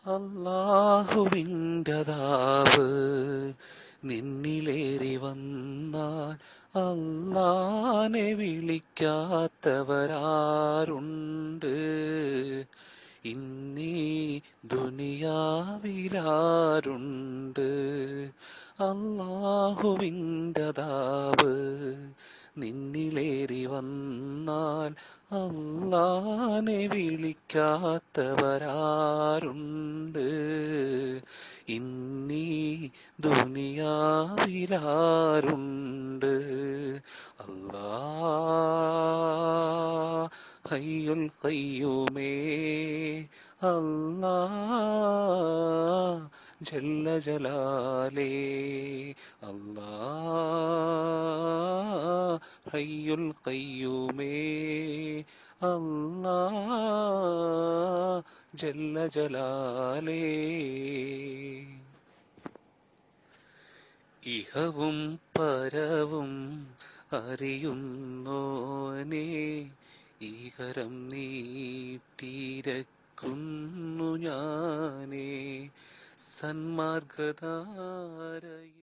അല്ലാഹുവിൻ്റെതാവ് നിന്നിലേറി വന്നാൽ അല്ലാനെ വിളിക്കാത്തവരാരുണ്ട് ഇന്നീ ദുനിയാവിലാരുണ്ട് അല്ലാഹുവിൻ്റെതാവ് നിന്നിലേറി വന്നാൽ അല്ലാനെ വിളിക്കാത്തവരാരുണ്ട് ഇന്നീ ദുനിയാവിലാരുണ്ട് അല്ലാ ഹയ്യുൽ ഖയ്യൂമേ അല്ലാ ജല്ല ജലാലേ അല്ലാ ഹയ്യുൽ ഖയ്യൂമേ അല്ലാ ജല്ല ജലാലേ ഇഹവും പരവും അറിയുന്നോനെ ഈകരം നീട്ടിരക്കുന്നു ഞാനേ സന്മാർഗതാര